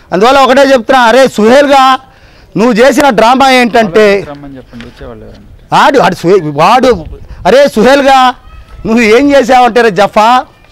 అందువల్ల ఒకటే చెప్తున్నా అరే సుహేల్గా నువ్వు చేసిన డ్రామా ఏంటంటే రమ్మని చెప్పండి వచ్చేవాళ్ళు ఎవరంటే ఆడు ఆడు సుహే వాడు అరే సుహేల్గా నువ్వు ఏం చేసావంటే రే జఫా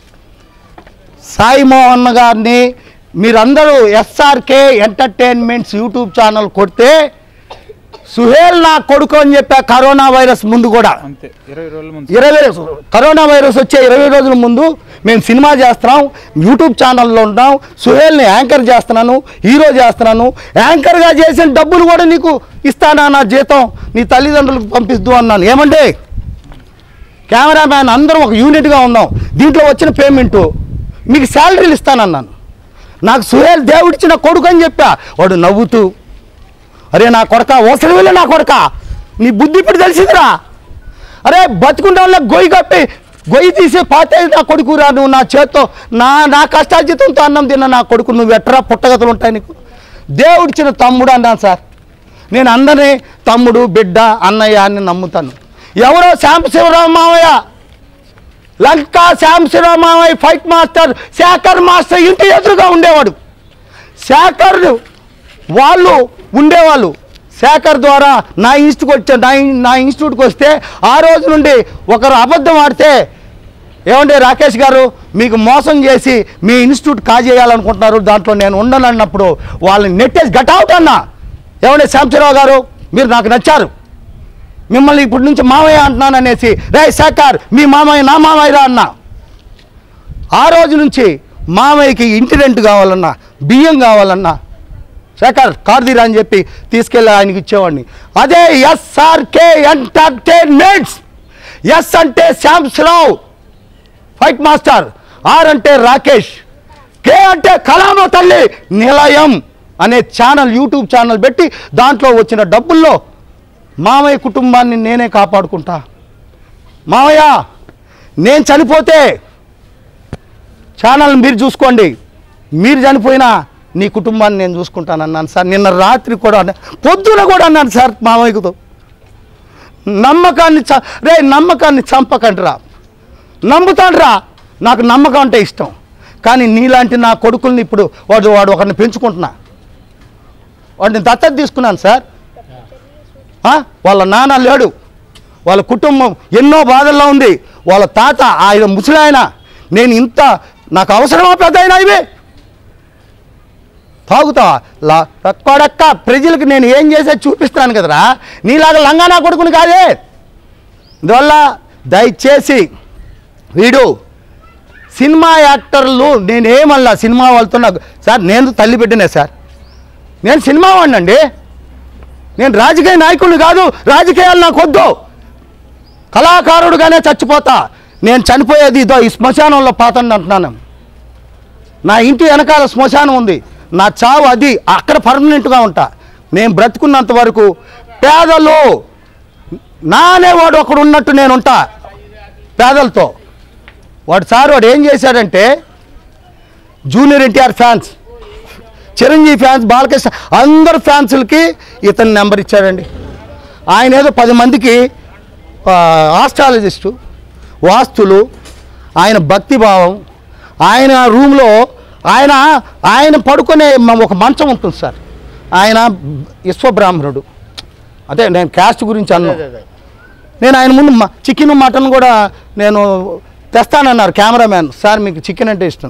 సాయి మోహన్ గారిని మీరందరూ ఎస్ఆర్కే ఎంటర్టైన్మెంట్స్ యూట్యూబ్ ఛానల్ కొడితే సుహేల్ నా కొడుకు అని చెప్పా కరోనా వైరస్ ముందు కూడా అంతే ఇరవై రోజుల ముందు ఇరవై కరోనా వైరస్ వచ్చే ఇరవై రోజుల ముందు మేము సినిమా చేస్తున్నాం యూట్యూబ్ ఛానల్లో ఉంటాం సుహేల్ని యాంకర్ చేస్తున్నాను హీరో చేస్తున్నాను యాంకర్గా చేసిన డబ్బులు కూడా నీకు ఇస్తానా నా జీతం నీ తల్లిదండ్రులకు పంపిస్తూ అన్నాను ఏమండి కెమెరామ్యాన్ అందరం ఒక యూనిట్గా ఉన్నాం దీంట్లో వచ్చిన పేమెంట్ మీకు శాలరీలు ఇస్తానన్నాను నాకు సుహేల్ దేవుడిచ్చిన కొడుకు అని చెప్పా వాడు నవ్వుతూ అరే నా కొడక ఓసలి వెళ్ళి నా కొడక నీ బుద్ధి ఇప్పుడు తెలిసిందిరా అరే బతుకుంటే వాళ్ళ గొయ్యి కప్పి గొయ్యి తీసి పాతేది నా కొడుకురా నువ్వు నా చేత్తో నా నా కష్టార్జితంతో అన్నం తిన్న నా కొడుకు నువ్వు ఎట్రా పుట్టగతులు ఉంటాయి నీకు దేవుడిచ్చిన తమ్ముడు అన్నాను సార్ నేను అందరినీ తమ్ముడు బిడ్డ అన్నయ్య అని నమ్ముతాను ఎవరో శాంబశివరావు మావయ్య లంకా శాంబశివరావు మావయ్య ఫైట్ మాస్టర్ శేఖర్ మాస్టర్ ఇంటి ఎదురుగా ఉండేవాడు శేఖర్ వాళ్ళు ఉండేవాళ్ళు శేఖర్ ద్వారా నా ఇన్స్టిట్యూట్ వచ్చా నా ఇన్- నా ఇన్స్టిట్యూట్కి వస్తే ఆ రోజు నుండి ఒకరు అబద్ధం ఆడితే ఏమంటే రాకేష్ గారు మీకు మోసం చేసి మీ ఇన్స్టిట్యూట్ కాజేయాలనుకుంటున్నారు దాంట్లో నేను ఉండను అన్నప్పుడు వాళ్ళని నెట్టేసి గట్అవుట్ అన్నా ఏమంటే శాంసరావు గారు మీరు నాకు నచ్చారు మిమ్మల్ని ఇప్పటి నుంచి మామయ్య అంటున్నాను అనేసి రే శేఖర్ మీ మామయ్య నా మామయ్యరా అన్నా ఆ రోజు నుంచి మామయ్యకి ఇంటి రెంట్ కావాలన్నా బియ్యం కావాలన్నా శేఖర్ కార్దీరా అని చెప్పి తీసుకెళ్ళి ఆయనకి ఇచ్చేవాడిని అదే ఎస్ఆర్కే ఎంటర్టైన్మెంట్స్ ఎస్ అంటే శ్యాంసరావు ఫైట్ మాస్టర్ ఆర్ అంటే రాకేష్ కే అంటే కళామ తల్లి నిలయం అనే ఛానల్ యూట్యూబ్ ఛానల్ పెట్టి దాంట్లో వచ్చిన డబ్బుల్లో మామయ్య కుటుంబాన్ని నేనే కాపాడుకుంటా మామయ్య నేను చనిపోతే ఛానల్ మీరు చూసుకోండి మీరు చనిపోయినా నీ కుటుంబాన్ని నేను చూసుకుంటాను అన్నాను సార్ నిన్న రాత్రి కూడా అన్నా- పొద్దున కూడా అన్నాను సార్ మామయ్యకుతో నమ్మకాన్ని చ రే నమ్మకాన్ని చంపకండిరా నమ్ముతాడురా నాకు నమ్మకం అంటే ఇష్టం కానీ నీలాంటి నా కొడుకుల్ని ఇప్పుడు వాడు వాడు ఒకరిని పెంచుకుంటున్నా వాడిని దత్తత తీసుకున్నాను సార్ ఆ? వాళ్ళ నాన్న లేడు వాళ్ళ కుటుంబం ఎన్నో బాధల్లో ఉంది వాళ్ళ తాత ఆయన ముసలాయన నేను ఇంత నాకు అవసరమా పెద్ద అయినా ఇవి తాగుతావా లా కొడక్క ప్రజలకు నేను ఏం చేసే చూపిస్తాను కదరా నీలాగా లంగా నా కొడుకుని కాదే అందువల్ల దయచేసి వీడు సినిమా యాక్టర్లు నేనేమల్లా సినిమా వాళ్ళతో నాకు సార్ నేను తల్లి బిడ్డనే సార్ నేను సినిమా వాడినండి నేను రాజకీయ నాయకుడిని కాదు రాజకీయాలు నాకు వద్దు కళాకారుడుగానే చచ్చిపోతా నేను చనిపోయేది ఇదో ఈ శ్మశానంలో పాతండి అంటున్నాను నా ఇంటి వెనకాల శ్మశానం ఉంది నా చావు అది అక్కడ పర్మనెంట్గా ఉంటా నేను బ్రతుకున్నంత వరకు పేదలు నానేవాడు ఒకడు ఉన్నట్టు నేను ఉంటా పేదలతో వాడు సార్ వాడు ఏం చేశాడంటే junior NTR fans Chiranjeevi fans Balakrishna అందరు ఫ్యాన్సులకి ఇతని నెంబర్ ఇచ్చాడండి ఆయన ఏదో పది మందికి ఆస్ట్రాలజిస్టు వాస్తులు ఆయన భక్తిభావం ఆయన రూమ్లో ఆయన ఆయన పడుకునే మ- ఒక మంచం ఉంటుంది సార్ ఆయన విశ్వబ్రాహ్మణుడు అదే నేను క్యాస్ట్ గురించి అన్నా నేను ఆయన ముందు మ- చికెన్ మటన్ కూడా నేను తెస్తానన్నారు కెమెరామ్యాన్ సార్ మీకు చికెన్ అంటే ఇష్టం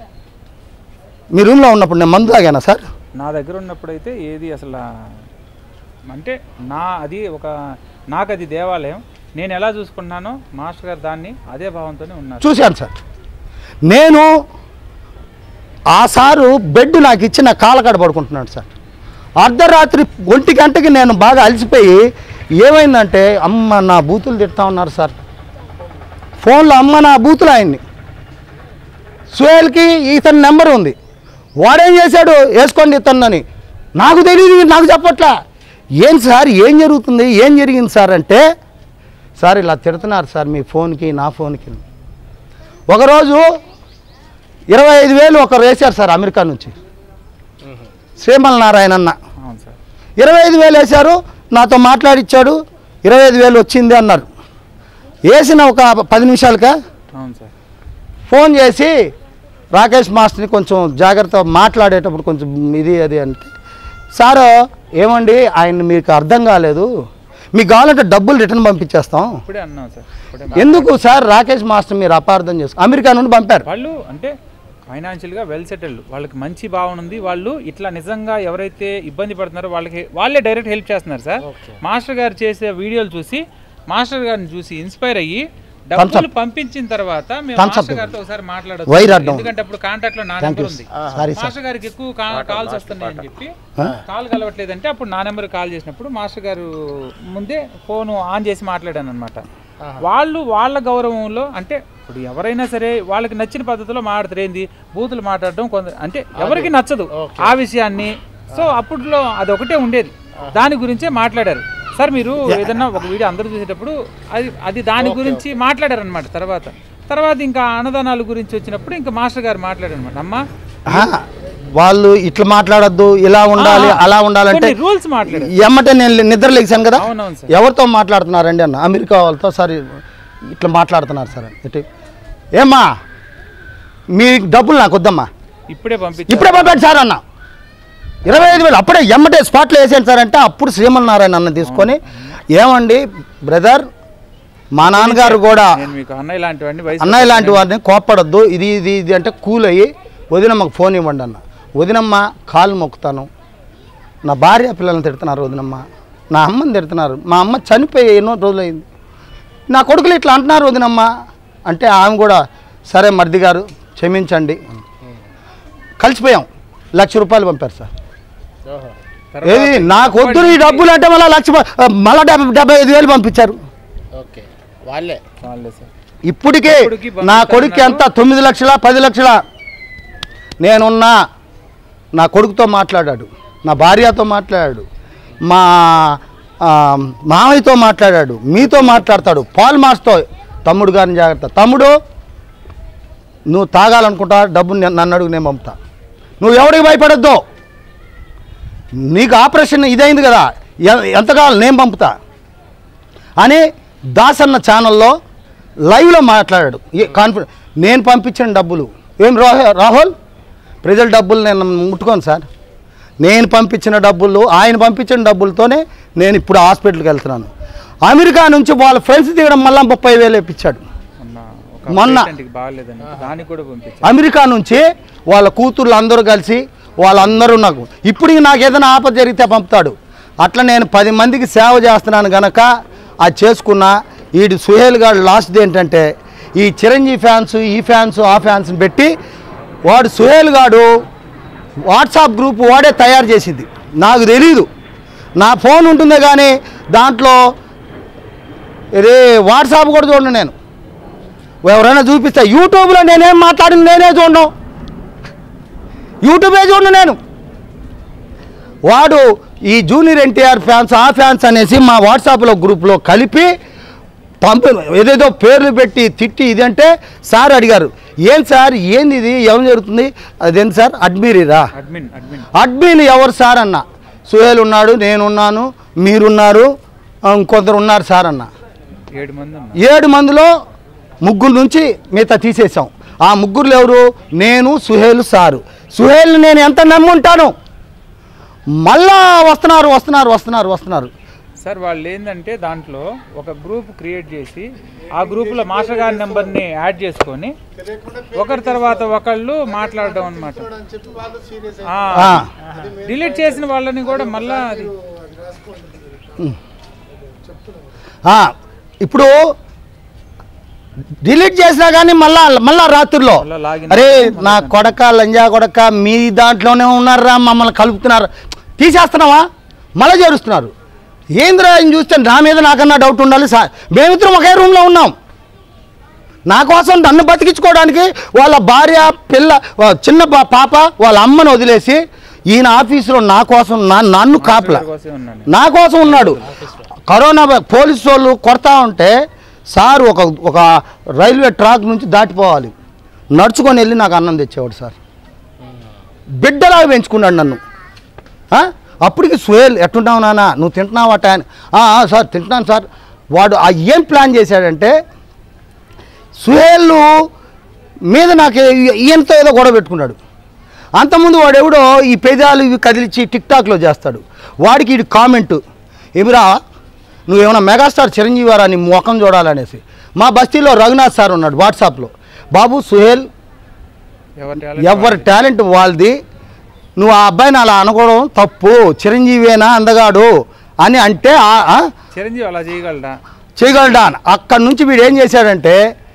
మీ రూమ్లో ఉన్నప్పుడు నేను మందు తాగానా సార్ నా దగ్గర ఉన్నప్పుడైతే ఏది అసలు అంటే నా అది ఒక నాకు అది దేవాలయం నేను ఎలా చూసుకుంటున్నానో మాస్టర్ గారు దాన్ని అదే భావంతోనే ఉన్నారు చూశాను సార్ నేను ఆ సారు బెడ్ నాకు ఇచ్చి నా కాలకాడ పడుకుంటున్నాడు సార్ అర్ధరాత్రి ఒంటి గంటకి నేను బాగా అలసిపోయి ఏమైందంటే అమ్మ నా బూతులు తిడతా ఉన్నారు సార్ ఫోన్లో అమ్మ నా బూతులు ఆయన్ని సుహేల్కి ఇతని నెంబర్ ఉంది వాడేం చేశాడు వేసుకోండి ఇతన్నని నాకు తెలియదు నాకు చెప్పట్లా ఏం సార్ ఏం జరుగుతుంది ఏం జరిగింది సార్ అంటే సార్ ఇలా తిడుతున్నారు సార్ మీ ఫోన్కి నా ఫోన్కి ఒకరోజు ఇరవై ఐదు వేలు ఒకరు వేశారు సార్ అమెరికా నుంచి శ్రీమల్ నారాయణ అన్న అవును సార్ ఇరవై ఐదు వేలు వేశారు నాతో మాట్లాడిచ్చాడు ఇరవై ఐదు వేలు వచ్చింది అన్నారు వేసిన ఒక పది నిమిషాలకా అవును సార్ ఫోన్ చేసి రాకేష్ మాస్టర్ని కొంచెం జాగ్రత్త మాట్లాడేటప్పుడు కొంచెం ఇది అది అంటే సార్ ఏమండి ఆయన మీకు అర్థం కాలేదు మీకు కావాలంటే డబ్బులు రిటర్న్ పంపించేస్తాం ఇప్పుడే అన్నాం సార్ ఇప్పుడే ఎందుకు సార్ రాకేష్ మాస్టర్ మీరు అపార్థం చేసుకో అమెరికా నుండి పంపారు వాళ్ళు అంటే ఫైనాన్షియల్గా వెల్ సెటిల్డ్ వాళ్ళకి మంచి భావన ఉంది వాళ్ళు ఇట్లా నిజంగా ఎవరైతే ఇబ్బంది పడుతున్నారో వాళ్ళకి వాళ్ళే డైరెక్ట్ హెల్ప్ చేస్తున్నారు సార్ మాస్టర్ గారు చేసే వీడియోలు చూసి మాస్టర్ గారిని చూసి ఇన్స్పైర్ అయ్యి డబ్బులు పంపించిన తర్వాత మేము Thumbs up మాస్టర్ గారితో ఒకసారి మాట్లాడొచ్చు వైర్ అడ్డం. ఎందుకంటే అప్పుడు కాంటాక్ట్ లో నా నెంబర్ ఉంది సారీ సార్ మాస్టర్ గారికి ఎక్కువ కా- కాల్స్ వస్తున్నాయని చెప్పి కాల్ కలవట్లేదంటే అప్పుడు నా నెంబర్ కాల్ చేసినప్పుడు మాస్టర్ గారు ముందే ఫోన్ ఆన్ చేసి మాట్లాడాను అనమాట వాళ్ళు వాళ్ళ గౌరవంలో అంటే ఇప్పుడు ఎవరైనా సరే వాళ్ళకి నచ్చిన పద్ధతిలో మాట్లాడతారు ఏంది బూతులు మాట్లాడడం కొంత అంటే ఎవరికి నచ్చదు ఆ విషయాన్ని సో అప్పట్లో అది ఒకటే ఉండేది దాని గురించే మాట్లాడారు సార్ మీరు ఏదన్నా ఒక వీడియో అందరూ చూసేటప్పుడు అది అది దాని గురించి మాట్లాడారు అనమాట తర్వాత తర్వాత ఇంకా అన్నదానాల గురించి వచ్చినప్పుడు ఇంకా మాస్టర్ గారు మాట్లాడారు అనమాట అమ్మా ఆ, వాళ్ళు ఇట్లా మాట్లాడొద్దు ఇలా ఉండాలి అలా ఉండాలంటే కొన్ని రూల్స్ మాట్లాడారు ఎమ్మటే నేను నిద్ర లేచాను కదా అవునవును సార్ ఎవరితో మాట్లాడుతున్నారండి అన్న అమెరికా వాళ్ళతో సరే ఇట్లా మాట్లాడుతున్నారు సార్ అని ఇటు ఏమ్మా మీ డబ్బులు నాకు వద్దమ్మా ఇప్పుడే పంపించారు ఇప్పుడే పంపండి సార్ అన్న ఇరవై ఐదు వేలు అప్పుడే ఎమ్మటే స్పాట్లో వేసాను సార్ అంటే అప్పుడు శ్రీమన్నారాయణ అన్న తీసుకొని ఏమండి బ్రదర్ మా నాన్నగారు కూడా నేను మీకు అన్నయ్య లాంటివన్నీ వయసు అన్నయ్య లాంటి వారిని కోప్పడద్దు ఇది ఇది ఇది అంటే కూల్ అయ్యి వదినమ్మకు ఫోన్ ఇవ్వండి అన్న వదినమ్మ కాలు మొక్కుతాను నా భార్య పిల్లల్ని తిడుతున్నారు వదినమ్మ నా అమ్మని తిడుతున్నారు మా అమ్మ చనిపోయి ఎన్నో రోజులైంది నా కొడుకులు ఇట్లా అంటున్నారు వదినమ్మ అంటే ఆమె కూడా సరే మర్ది గారు క్షమించండి కలిసిపోయాం లక్ష రూపాయలు పంపారు సార్ తర్వాత ఏది నాకు వద్దు ఈ డబ్బులు అంటే మళ్ళీ లక్ష మళ్ళీ డెబ్బై డెబ్బై ఐదు వేలు పంపించారు ఓకే వాళ్ళే చాలే సార్ ఇప్పటికే ఇప్పటికి నా పంపిస్తా కొడుకు ఎంత తొమ్మిది లక్షల పది లక్షల నేనున్నా నా కొడుకుతో మాట్లాడాడు నా భార్యతో మాట్లాడాడు మా ఆ, మామయ్యతో మాట్లాడాడు మీతో మాట్లాడతాడు పాల్ మార్స్తో తమ్ముడు గారిని జాగ్రత్త తమ్ముడు నువ్వు తాగాలనుకుంటా డబ్బు నేను- నన్ను అడుగు నేను పంపుతా నువ్వు ఎవరికి భయపడద్దు నీకు ఆపరేషన్ ఇదైంది కదా ఎ- ఎంత కావాలి నేను పంపుతా అని దాసన్న ఛానల్లో లైవ్లో మాట్లాడాడు ఏ కాన్ఫిడెన్స్ నేను పంపించిన డబ్బులు ఏం రాహు రాహుల్ ప్రజల డబ్బులు నేను ముట్టుకోను సార్ నేను పంపించిన డబ్బులు ఆయన పంపించిన డబ్బులతోనే నేను ఇప్పుడు హాస్పిటల్కి వెళ్తున్నాను అమెరికా నుంచి వాళ్ళ ఫ్రెండ్స్ దిగడం మళ్ళీ ముప్పై వేలు ఇప్పించాడు మొన్న ఒక మొన్న. పేషెంట్కి బాగాలేదని దానికి కూడా పంపించారు అమెరికా నుంచి వాళ్ళ కూతుర్లు అందరూ కలిసి వాళ్ళందరూ నాకు ఇప్పుడు నాకు ఏదైనా ఆపద జరిగితే పంపుతాడు అట్లా నేను పది మందికి సేవ చేస్తున్నాను గనక అది చేసుకున్నా ఈ సుహేల్ గారు లాస్ట్ది ఏంటంటే ఈ చిరంజీవి ఫ్యాన్స్ ఈ ఫ్యాన్స్ ఆ ఫ్యాన్స్ని పెట్టి వాడు సుహేల్ గాడు వాట్సాప్ గ్రూప్ వాడే తయారు చేసింది నాకు తెలీదు నా ఫోన్ ఉంటుంది కానీ దాంట్లో ఇది వాట్సాప్ కూడా చూడండి నేను ఎవరైనా చూపిస్తా యూట్యూబ్లో నేనేం మాట్లాడింది నేనే చూడను యూట్యూబే చూడను నేను వాడు ఈ జూనియర్ ఎన్టీఆర్ ఫ్యాన్స్ ఆ ఫ్యాన్స్ అనేసి మా వాట్సాప్లో గ్రూప్లో కలిపి పంపి ఏదేదో పేర్లు పెట్టి తిట్టి ఇదంటే సార్ అడిగారు ఏం సార్ ఏంది ఇది ఏం జరుగుతుంది అదేంటి సార్ అడ్మిరీరా అడ్మిన్ అడ్మిన్ అడ్మిన్ ఎవరు సార్ అన్న సుహేల్ ఉన్నాడు నేనున్నాను మీరున్నారు ఆ, ఇంకొందరు ఉన్నారు సార్ అన్న ఏడు మంది ఉన్నారు ఏడు మందిలో ముగ్గురు నుంచి మిగతా తీసేసాం ఆ ముగ్గురులో ఎవరు నేను సుహేల్ సారు సుహేల్ని నేను ఎంత నమ్ముంటాను మళ్ళా వస్తున్నారు వస్తున్నారు వస్తున్నారు వస్తున్నారు సార్ వాళ్ళు ఏంటంటే దాంట్లో ఒక గ్రూప్ క్రియేట్ చేసి ఆ గ్రూప్లో మాస్టర్ గారి నెంబర్ని యాడ్ చేసుకొని ఒకరి తర్వాత ఒకళ్ళు మాట్లాడడం అనమాట ఆ. డిలీట్ చేసిన వాళ్ళని కూడా మళ్ళా అది ఆ, ఇప్పుడు డిలీట్ చేసినా కానీ మళ్ళా మళ్ళా రాత్రిలో మళ్ళా లాగిన్ అరే నా కొడక లంజా కొడక మీ దాంట్లోనే ఉన్నారా మమ్మల్ని కలుపుతున్నారు తీసేస్తున్నావా మళ్ళీ చేరుస్తున్నారు ఏంద్రా ఆయన చూస్తే నా మీద నాకన్నా డౌట్ ఉండాలి సార్ మేమిద్దరం ఒకే రూమ్లో ఉన్నాం నా కోసం నన్ను బతికించుకోవడానికి వాళ్ళ భార్య పిల్ల వా- చిన్న పా- పాప వాళ్ళ అమ్మను వదిలేసి ఈయన ఆఫీసులో నా కోసం నా- నన్ను కాపలా గారి కోసమే ఉన్నాను నా కోసం ఉన్నాడు కరోనా భ- పోలీసు వాళ్ళు కొడతా ఉంటే సార్ ఒక ఒక రైల్వే ట్రాక్ నుంచి దాటిపోవాలి నడుచుకొని వెళ్ళి నాకు అన్నం తెచ్చేవాడు సార్ బిడ్డలాగా పెంచుకున్నాడు నన్ను ఆ? అప్పటికి సుహేల్ ఎట్టుంటావు నాన్న నువ్వు తింటున్నావట అని "ఆ, ఆ, సార్ తింటున్నాను సార్ వాడు ఆ ఏం ప్లాన్ చేశాడంటే సుహేల్ మీద నాకు ఈ- ఈయనతో ఏదో గొడవ పెట్టుకున్నాడు అంతకుముందు వాడెవడో ఈ పెదాలు ఇవి కదిలిచ్చి టిక్టాక్లో చేస్తాడు వాడికి ఇది కామెంట్ ఏమిరా నువ్వేమైనా మెగాస్టార్ చిరంజీవి వారా నీ ముఖం చూడాలనేసి మా బస్తీలో రఘునాథ్ సార్ ఉన్నాడు వాట్సాప్లో బాబు సుహేల్ ఎవరి ఎవరి టాలెంట్ వాళ్ళది నువ్వు ఆ అబ్బాయిని అలా అనుకోవడం తప్పు చిరంజీవేనా అందగాడు అని అంటే ఆ- ఆ? చిరంజీవి అలా చేయగలడా చేయగలడా అని. అక్కడి నుంచి వీడు ఏం చేశాడంటే